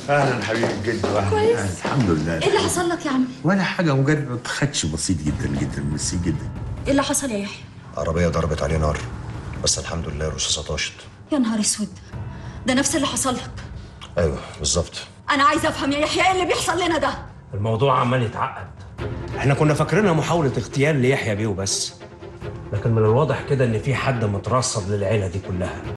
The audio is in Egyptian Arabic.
اهلا حبيبي جد واهلا كويس. أهلاً. الحمد لله ايه اللي حصل لك يا عمي؟ ولا حاجه مجرد خدش بسيط جدا جدا ميرسي جدا ايه اللي حصل يا يحيى؟ عربية ضربت عليه نار بس الحمد لله الرصاصة طاشت يا نهار اسود ده نفس اللي حصل لك ايوه بالظبط انا عايزه افهم يا يحيى ايه اللي بيحصل لنا ده الموضوع عمال يتعقد احنا كنا فاكرينها محاولة اغتيال ليحيى بيه وبس لكن من الواضح كده ان في حد مترصد للعيله دي كلها